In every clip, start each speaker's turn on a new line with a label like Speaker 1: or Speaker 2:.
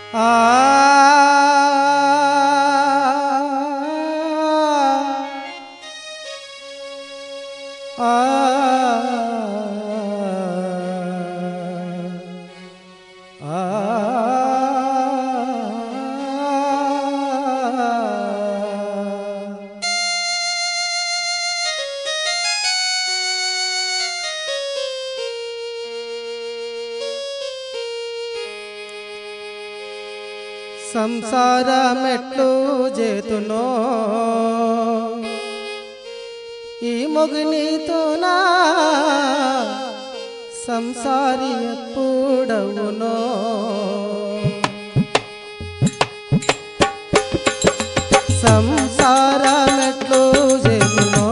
Speaker 1: సంసార మెట్లు చేతునో ఈ మొగునితోనా సంసారి ఎప్పుడవునో సంసార మెట్లు చేతునో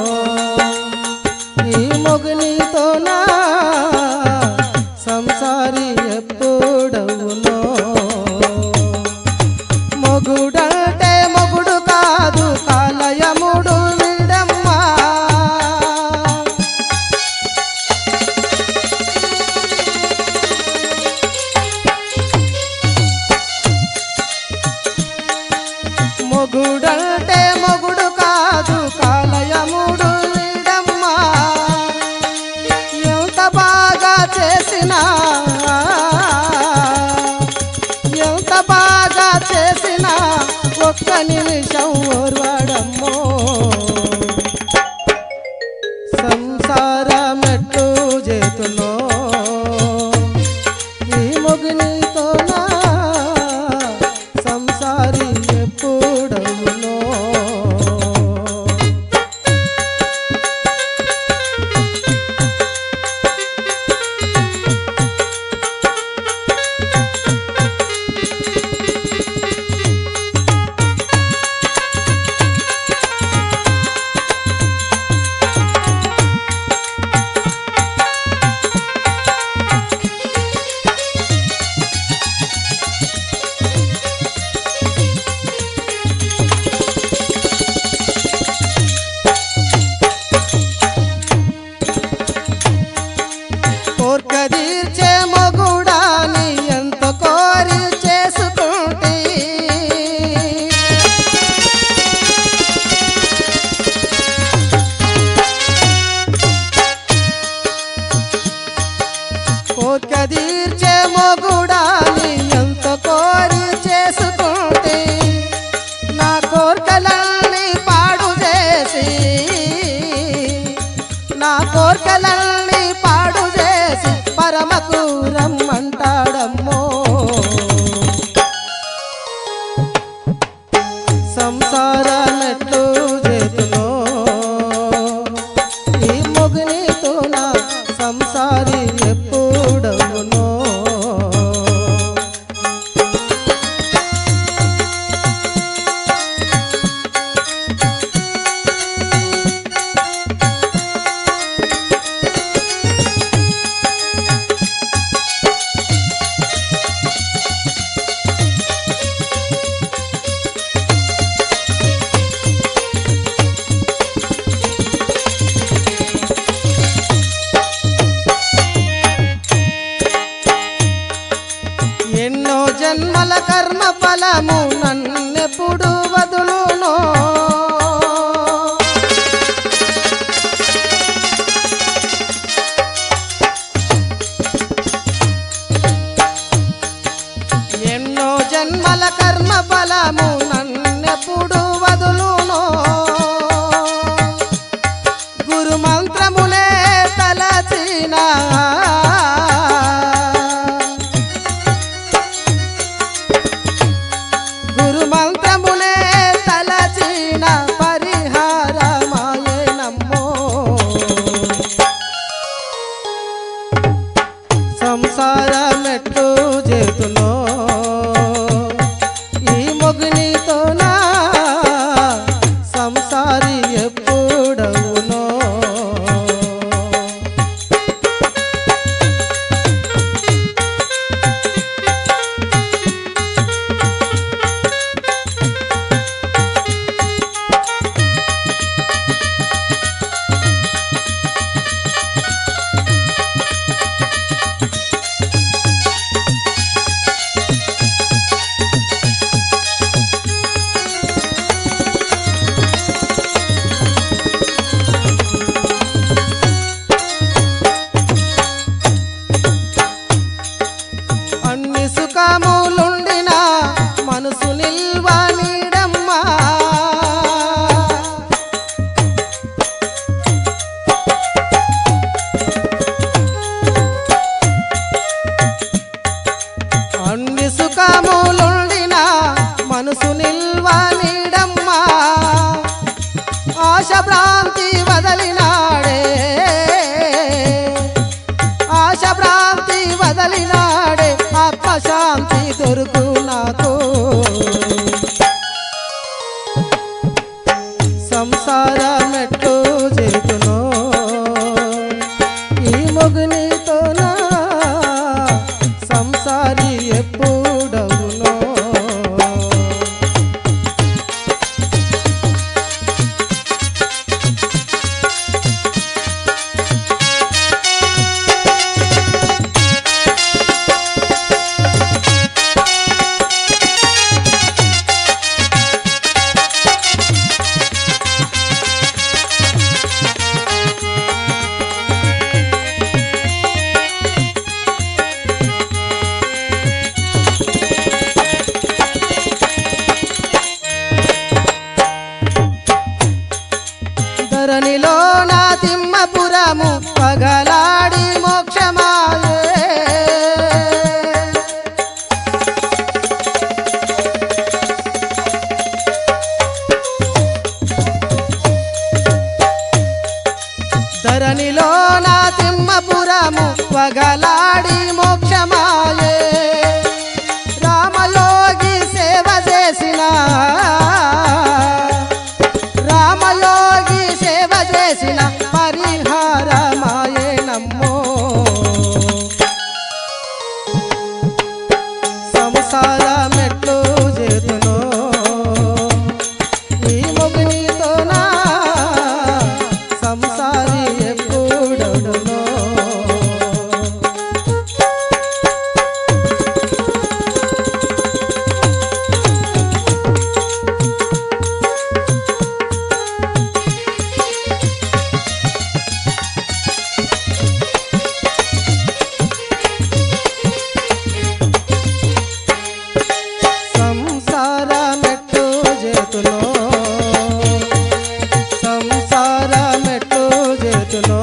Speaker 1: ఈ మొగునితోనా సంసారి ఎప్పుడవునో మొగుడంటే మొగుడు కాదు కాలయముడు విడమ్మా మొగుడంటే మొగుడు కాదు కాలయముడు విడమ్మా ఎంత బాగా చేసినా ఎంత బాగా చేసినా ఒక్క నిమిషం ఓర్వాడమ్మో సంసార మెట్టు చేతునో ఈ మొగినితోనా సంసారి ఎప్పుడవునో కోర్క తీర్చే మొగుడాని ఎంత కోరి చేసుకుంటే కోర్క తీర్చే మొగుడాని ఎంత కోరి చేసుకుంటే నా కోర్కలన్నీ పాడు చేసి నా కోర్కలన్నీ పాడు చేసి పరమకు రమ్మంటాడమ్మో సంసార మెట్లు చేతులో ఈ మొగునితో నా సంసారి ఎప్పుడవునో ఎన్నో జన్మల కర్మ ఫలము నన్నెప్పుడు వదులునో ఎన్నో జన్మల కర్మ ఫలము నన్నెప్పుడు వదులునో గురు మంత్రములే తలచినా గురు మంత్రములే తలచిన పరిహారమాయే నమ్మో సంసార మెట్టు చేతునో ఈ మొగునితోనా సంసారి ఎప్పుడవునో సుఖములుండిన మనసు నిల్వ నీడమ్మా అన్ని సుఖములుండిన మనసు నిల్వ నీడమ్మా ఆశ భ్రాంతి వదలినాడే ఆశ భ్రాంతి వదలినాడే ఆత్మశాంతి దొరుకు నాకు సంసారమెట్టు చేతును ఈ మొగునితోనా సంసారి ఎప్పుడవునో ధరణిలో నా తిమ్మపురము పగలాడి మోక్షమాయే ధరణిలో నా తిమ్మపురము పగలాడి మోక్షమాయే రామయోగి సేవ చేసిన రామయోగి సేవ చేసిన పరిహారమాయే నమ్మో సంసారమెట్లు చేతును ఈ మొగునితోనా సంసారి ఎప్పుడవునో సంసారమెట్టు చేతును సంసారమెట్టు చేతును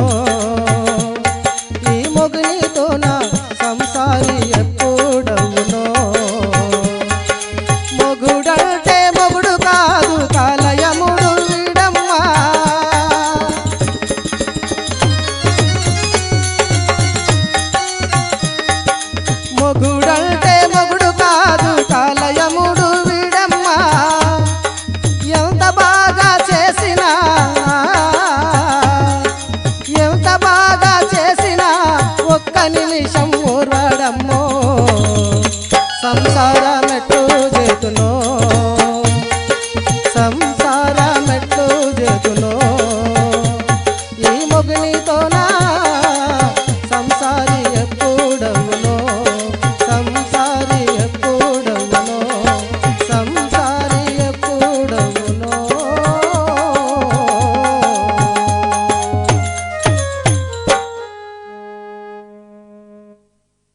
Speaker 1: ఈ మొగునితోన సంసారి ఎప్పుడవునో మొగుడంటే మొగుడు కాదు కాలయముడు వీడమ్మా మొగుడంటే మొగుడు కాదు కాలయముడు వీడమ్మా ఎంత బాగా చేసినా ఎంత బాగా చేసినా ఒక్క నిమిషం ఓర్వాడమ్మో సంసార